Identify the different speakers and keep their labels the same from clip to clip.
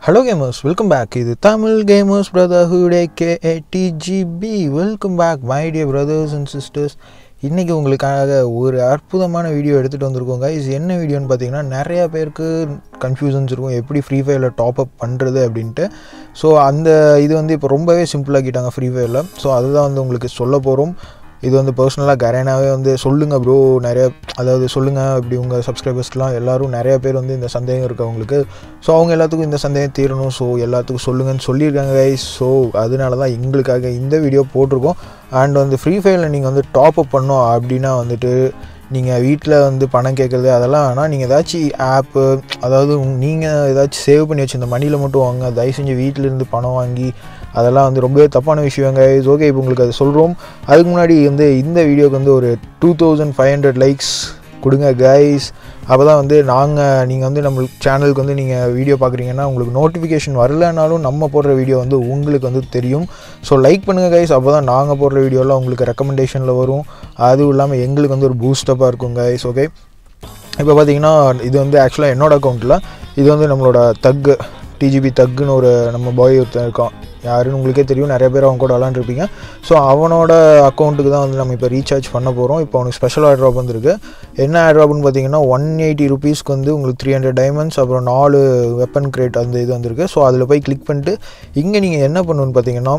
Speaker 1: hello gamers welcome back இது Tamil gamers brotherhood கே TGB welcome back my dear brothers and sisters இன்றைக்கி உங்களுக்காக ஒரு அற்புதமான வீடியோ எடுத்துகிட்டு வந்திருக்கோம் guys என்ன வீடியோன்னு பார்த்தீங்கன்னா நிறையா பேருக்கு கன்ஃபியூஷன்ஸ் இருக்கும் எப்படி ஃப்ரீ ஃபயரில் டாப் அப் பண்ணுறது அப்படின்ட்டு ஸோ அந்த இது வந்து இப்போ ரொம்பவே சிம்பிளாக்கிட்டாங்க ஃப்ரீ ஃபயரில் ஸோ அதுதான் வந்து உங்களுக்கு சொல்ல போகிறோம் இது வந்து பர்சனலாக கரேனாவே வந்து சொல்லுங்கள் ப்ரோ நிறைய அதாவது சொல்லுங்கள் இப்படி உங்கள் சப்ஸ்கிரைபர்ஸ்லாம் எல்லோரும் நிறைய பேர் வந்து இந்த சந்தேகம் இருக்குது அவங்களுக்கு ஸோ அவங்க எல்லாத்துக்கும் இந்த சந்தேகம் தீரணும் ஸோ எல்லாத்துக்கும் சொல்லுங்கன்னு சொல்லியிருக்காங்க கைஸ் ஸோ அதனால தான் எங்களுக்காக இந்த வீடியோ போட்டிருக்கோம் அண்ட் வந்து ஃப்ரீ ஃபயரில் நீங்கள் வந்து டாப் அப் பண்ணோம் அப்படின்னா வந்துட்டு நீங்கள் வீட்டில் வந்து பணம் கேட்குறது அதெல்லாம் வேணால் நீங்கள் ஏதாச்சும் ஆப்பு அதாவது நீங்கள் ஏதாச்சும் சேவ் பண்ணி வச்சு இந்த மணியில் மட்டும் வாங்க தயவு செஞ்சு வீட்டிலேருந்து பணம் வாங்கி அதெல்லாம் வந்து ரொம்பவே தப்பான விஷயங்க இஸ் ஓகே இப்போ உங்களுக்கு அது சொல்கிறோம் அதுக்கு முன்னாடி வந்து இந்த வீடியோக்கு வந்து ஒரு two thousand five hundred likes கொடுங்க கைஸ் அப்போ தான் வந்து நாங்கள் நீங்கள் வந்து நம்ம சேனலுக்கு வந்து நீங்கள் வீடியோ பார்க்குறீங்கன்னா உங்களுக்கு நோட்டிஃபிகேஷன் வரலனாலும் நம்ம போடுற வீடியோ வந்து உங்களுக்கு வந்து தெரியும் ஸோ லைக் பண்ணுங்கள் கைஸ் அப்போ தான் நாங்கள் போடுற வீடியோலாம் உங்களுக்கு ரெக்கமெண்டேஷனில் வரும் அதுவும் இல்லாமல் எங்களுக்கு வந்து ஒரு பூஸ்டப்பாக இருக்கும் கைஸ் ஓகே இப்போ பார்த்தீங்கன்னா இது வந்து ஆக்சுவலாக என்னோடய அக்கௌண்ட்டில் இது வந்து நம்மளோட தக்கு டிஜிபி தக்குன்னு ஒரு நம்ம பாய் ஒருத்தன் இருக்கான் யாருன்னு உங்களுக்கே தெரியும் நிறைய பேர் அவங்க கூட விளாண்டுருப்பீங்க ஸோ அவனோட அக்கௌண்ட்டுக்கு தான் வந்து நம்ம இப்போ ரீசார்ஜ் பண்ண போகிறோம் இப்போ அவனுக்கு ஸ்பெஷல் ஆட்ராப் வந்துருக்கு என்ன ஆட்ராப்னு பார்த்தீங்கன்னா ஒன் எயிட்டி ருபீஸ்க்கு வந்து உங்களுக்கு த்ரீ ஹண்ட்ரட் டைமண்ட்ஸ் அப்புறம் நாலு வெப்பன் கிரேட் அந்த இது வந்திருக்கு ஸோ அதில் போய் கிளிக் பண்ணிட்டு இங்கே நீங்கள் என்ன பண்ணணுன்னு பார்த்தீங்கன்னா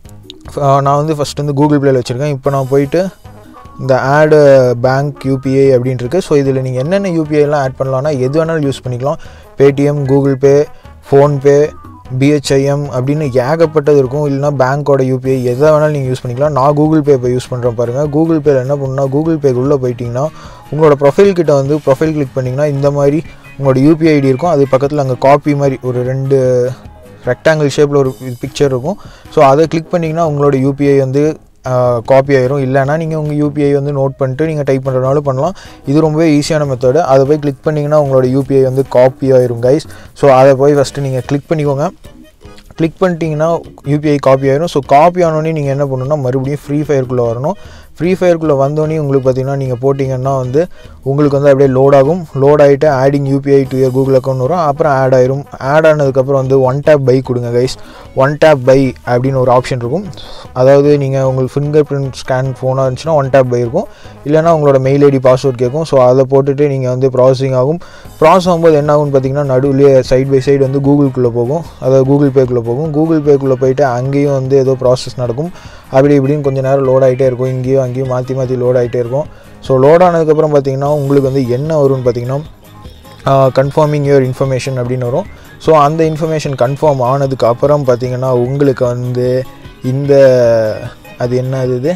Speaker 1: நான் வந்து ஃபஸ்ட் வந்து கூகுள் ப்ளேயில் வச்சுருக்கேன் இப்போ நான் போயிட்டு இந்த ஆடு பேங்க் யூபிஐ அப்படின்ட்டு இருக்குது ஸோ இதில் நீங்கள் என்னென்ன யூபிஐலாம் ஆட் பண்ணலாம்னா எது வேணாலும் யூஸ் பண்ணிக்கலாம் Paytm Google Pay PhonePe BHIM அப்படின்னு ஏகப்பட்டது இருக்கும் இல்லைனா பேங்க்கோட யூபிஐ எதை வேணாலும் நீங்கள் யூஸ் பண்ணிக்கலாம் நான் கூகுள் பே இப்போ யூஸ் பண்ணுறேன் பாருங்கள் கூகுள் பேயில் என்ன பண்ணுன்னா கூகுள் பேக்குள்ளே போயிட்டிங்கன்னா உங்களோட ப்ரொஃபைல் கிட்ட வந்து ப்ரொஃபைல் கிளிக் பண்ணிங்கன்னா இந்த மாதிரி உங்களோட யூபிஐ ஐடி இருக்கும் அது பக்கத்தில் அங்கே காப்பி மாதிரி ஒரு ரெண்டு ரெக்டாங்கிள் ஷேப்பில் ஒரு பிக்சர் இருக்கும் ஸோ அதை கிளிக் பண்ணிங்கன்னா உங்களோட யூபிஐ வந்து காப்பி ஆயிரும் இல்லைனா நீங்கள் உங்கள் யூபிஐ வந்து நோட் பண்ணிட்டு நீங்கள் டைப் பண்ணுறதுனாலும் பண்ணலாம் இது ரொம்பவே ஈஸியான மெத்தடு அதை போய் கிளிக் பண்ணிங்கன்னா உங்களோட யூபிஐ வந்து காப்பி ஆயிரும் கைஸ் ஸோ அதை போய் ஃபஸ்ட்டு நீங்கள் கிளிக் பண்ணிக்கோங்க கிளிக் பண்ணிட்டீங்கன்னா யூபிஐ காப்பி ஆயிரும் ஸோ காப்பி ஆனோடனே நீங்கள் என்ன பண்ணணும்னா மறுபடியும் ஃப்ரீ ஃபயருக்குள்ளே வரணும் ஃப்ரீ ஃபயருக்குள்ளே வந்தோடனே உங்களுக்கு பார்த்தீங்கன்னா நீங்கள் போட்டிங்கன்னா வந்து உங்களுக்கு வந்து அப்படியே லோட் ஆகும் லோட் ஆகிட்டு adding UPI to your Google account வரும் அப்புறம் ஆட் ஆயிரும் ஆட் ஆனதுக்கப்புறம் வந்து ஒன் டேப் பை கொடுங்க கைஸ் ஒன் டேப் பை அப்படின்னு ஒரு ஆப்ஷன் இருக்கும் அதாவது நீங்கள் உங்களுக்கு ஃபிங்கர் பிரிண்ட் ஸ்கேன் ஃபோனாக இருந்துச்சுன்னா ஒன் டேப் பை இருக்கும் இல்லைனா உங்களோட மெயில் ஐடி பாஸ்வேர்ட் கேட்கும் ஸோ அதை போட்டுட்டு நீங்கள் வந்து ப்ராசஸிங் ஆகும் ப்ராசஸ் ஆகும்போது என்ன ஆகும்னு பார்த்தீங்கன்னா நடுவுலேயே சைட் பை சைடு வந்து கூகுள்குள்ளே போகும் அதாவது கூகுள் பேக்குள்ளே போகும் கூகுள் பேக்குள்ளே போயிட்டு அங்கேயும் வந்து ஏதோ ப்ராசஸ் நடக்கும் அப்படி இப்படின்னு கொஞ்சம் நேரம் லோட் ஆகிட்டே இருக்கும் இங்கேயும் அங்கேயும் மாற்றி மாற்றி லோட் ஆகிட்டே இருக்கும் ஸோ லோட் ஆனதுக்கப்புறம் பார்த்தீங்கன்னா உங்களுக்கு வந்து என்ன வரும்னு பார்த்தீங்கன்னா கன்ஃபார்மிங் யுவர் இன்ஃபர்மேஷன் அப்படின்னு வரும் ஸோ அந்த இன்ஃபர்மேஷன் கன்ஃபார்ம் ஆனதுக்கு அப்புறம் பார்த்தீங்கன்னா உங்களுக்கு வந்து இந்த அது என்ன இது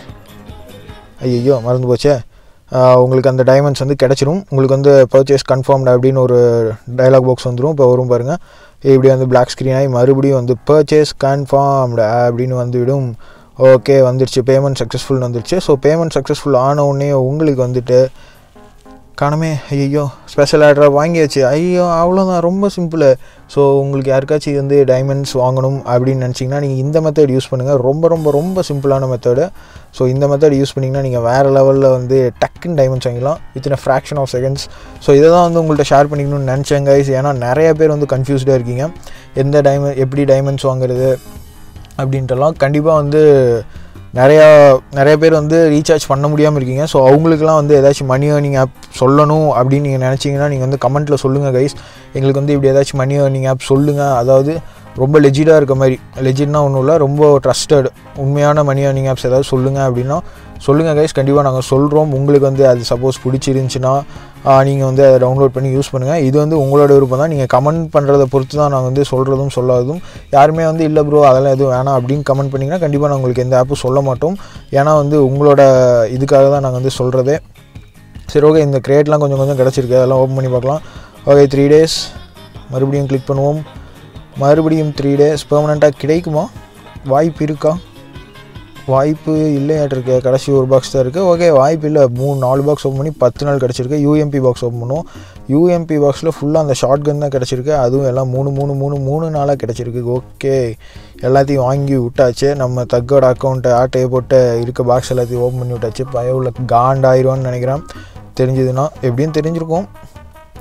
Speaker 1: ஐயோ மறந்து போச்சே உங்களுக்கு அந்த டைமண்ட்ஸ் வந்து கிடச்சிரும் உங்களுக்கு வந்து பர்ச்சேஸ் கன்ஃபார்ம்டு அப்படின்னு ஒரு டைலாக் பாக்ஸ் வந்துடும் இப்போ வரும் பாருங்கள் இப்படி வந்து பிளாக் ஸ்க்ரீன் ஆகி மறுபடியும் வந்து பர்ச்சேஸ் கன்ஃபார்ம்டு அப்படின்னு வந்துவிடும் ஓகே வந்துருச்சு பேமெண்ட் சக்ஸஸ்ஃபுல் வந்துருச்சு ஸோ பேமெண்ட் சக்ஸஸ்ஃபுல் ஆன உடனே உங்களுக்கு வந்துட்டு காணமே ஐயோ ஸ்பெஷல் ஆர்டர் வாங்கியாச்சு ஐயோ அவ்வளோதான் ரொம்ப சிம்பிள் ஸோ உங்களுக்கு யாருக்காச்சும் வந்து டைமண்ட்ஸ் வாங்கணும் அப்படின்னு நினச்சிங்கன்னா நீங்கள் இந்த மெத்தட் யூஸ் பண்ணுங்கள் ரொம்ப ரொம்ப ரொம்ப சிம்பிளான மெத்தடு ஸோ இந்த மெத்தட் யூஸ் பண்ணிங்கன்னா நீங்கள் வேறு லெவலில் வந்து டக்குன்னு டைமண்ட்ஸ் வாங்கிக்கலாம் within a fraction of seconds so இதை தான் வந்து உங்கள்கிட்ட ஷேர் பண்ணிக்கணும்னு நினச்சேன் கைஸ் ஏன்னா நிறைய பேர் வந்து கன்ஃபியூஸ்டாக இருக்கீங்க எந்த டைமண்ட் எப்படி டைமண்ட்ஸ் வாங்குறது அப்படின்ட்டுலாம் கண்டிப்பாக வந்து நிறையா நிறைய பேர் வந்து ரீசார்ஜ் பண்ண முடியாமல் இருக்கீங்க ஸோ அவங்களுக்குலாம் வந்து ஏதாச்சும் மணி ஏர்னிங் ஆப் சொல்லணும் அப்படின்னு நீங்கள் நினச்சிங்கன்னா நீங்கள் வந்து கமெண்ட்டில் சொல்லுங்கள் கைஸ் எங்களுக்கு வந்து இப்படி ஏதாச்சும் மணி ஏர்னிங் ஆப் சொல்லுங்கள் அதாவது ரொம்ப லெஜிடாக இருக்க மாதிரி லெஜிட்னா ஒன்றும் இல்லை ரொம்ப ட்ரஸ்டட் உண்மையான மணி ஏர்னிங் ஆப்ஸ் ஏதாவது சொல்லுங்கள் அப்படின்னா சொல்லுங்கள் கைஸ் கண்டிப்பாக நாங்கள் சொல்கிறோம் உங்களுக்கு வந்து அது சப்போஸ் பிடிச்சிருந்துச்சின்னா நீங்கள் வந்து அதை டவுன்லோட் பண்ணி யூஸ் பண்ணுங்கள் இது வந்து உங்களோட விருப்பம் தான் நீங்கள் கமெண்ட் பண்ணுறதை பொறுத்து தான் நாங்கள் வந்து சொல்கிறதும் சொல்லாததும் யாருமே வந்து இல்லை ப்ரோ அதெல்லாம் எதுவும் வேணாம் அப்படின்னு கமெண்ட் பண்ணிங்கன்னா கண்டிப்பாக நான் உங்களுக்கு எந்த ஆப்பும் சொல்ல மாட்டோம் ஏன்னா வந்து உங்களோட இதுக்காக தான் நாங்கள் வந்து சொல்கிறதே சரி ஓகே இந்த கிரேட்லாம் கொஞ்சம் கொஞ்சம் கிடச்சிருக்கு அதெல்லாம் ஓப்பன் பண்ணி பார்க்கலாம் ஓகே த்ரீ டேஸ் மறுபடியும் கிளிக் பண்ணுவோம் மறுபடியும் த்ரீ டேஸ் பெர்மனெண்ட்டாக கிடைக்குமா வாய்ப்பு இருக்கா வாய்ப்பு இல்லையாட்டு இருக்கு கடைசி ஒரு பாக்ஸ் தான் இருக்குது ஓகே வாய்ப்பு இல்லை மூணு நாலு பாக்ஸ் ஓப்பன் பண்ணி பத்து நாள் கிடச்சிருக்கு யூஎம்பி பாக்ஸ் ஓப்பன் பண்ணுவோம் யூஎம்பி பாக்ஸில் ஃபுல்லாக அந்த ஷார்ட் கன் தான் கிடச்சிருக்கு அதுவும் எல்லாம் மூணு மூணு மூணு மூணு நாளாக கிடச்சிருக்கு ஓகே எல்லாத்தையும் வாங்கி விட்டாச்சு நம்ம தக்கோட அக்கௌண்ட்டை ஆட்டையை போட்டு இருக்க பாக்ஸ் எல்லாத்தையும் ஓப்பன் பண்ணி விட்டாச்சு பயவுள்ள காண்டாயிருவான்னு நினைக்கிறேன் தெரிஞ்சதுன்னா எப்படியும் தெரிஞ்சிருக்கும்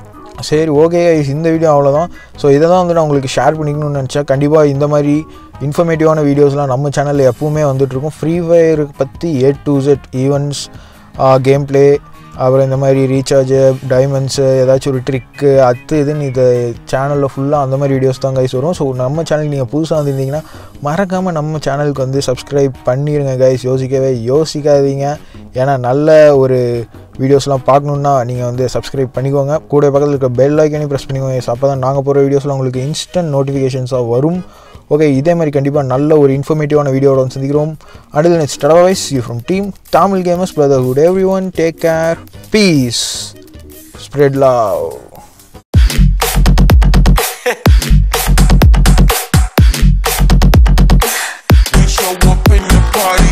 Speaker 1: சரி ஓகே இந்த வீடியோ அவ்வளோதான் ஸோ இதை தான் வந்து நான் உங்களுக்கு ஷேர் பண்ணிக்கணும்னு நினச்சேன் கண்டிப்பாக இந்த மாதிரி இன்ஃபர்மேட்டிவான வீடியோஸ்லாம் நம்ம சேனலில் எப்பவுமே வந்துட்டுருக்கும் ஃப்ரீ ஃபயர் பற்றி A to Z events game play அப்புறம் இந்த மாதிரி ரீசார்ஜு டைமண்ட்ஸு ஏதாச்சும் ஒரு ட்ரிக்கு அது இதுன்னு இது சேனலில் ஃபுல்லாக அந்த மாதிரி வீடியோஸ் தான் கைஸ் வரும் ஸோ நம்ம சேனல் நீங்கள் புதுசாக வந்திருந்தீங்கன்னா மறக்காமல் நம்ம சேனலுக்கு வந்து சப்ஸ்கிரைப் பண்ணிடுங்க கைஸ் யோசிக்கவே யோசிக்காதீங்க ஏன்னா நல்ல ஒரு வீடியோஸ்லாம் பார்க்கணுன்னா நீங்கள் வந்து சப்ஸ்கிரைப் பண்ணிக்கோங்க கூட பக்கத்தில் இருக்க பெல் ஐக்கனையும் ப்ரெஸ் பண்ணிக்கோங்க அப்போ தான் நாங்கள் போகிற வீடியோஸ்லாம் உங்களுக்கு இன்ஸ்டன்ட் நோட்டிஃபிகேஷன்ஸாக வரும் ஓகே இதே மாதிரி கண்டிப்பாக நல்ல ஒரு இன்ஃபர்மேட்டிவான வீடியோட வந்து சந்திக்கிறோம் அடில் நெக்ஸ்ட் டடவைஸ் you from team Tamil gamers brotherhood everyone take care peace spread love
Speaker 2: We show up in the party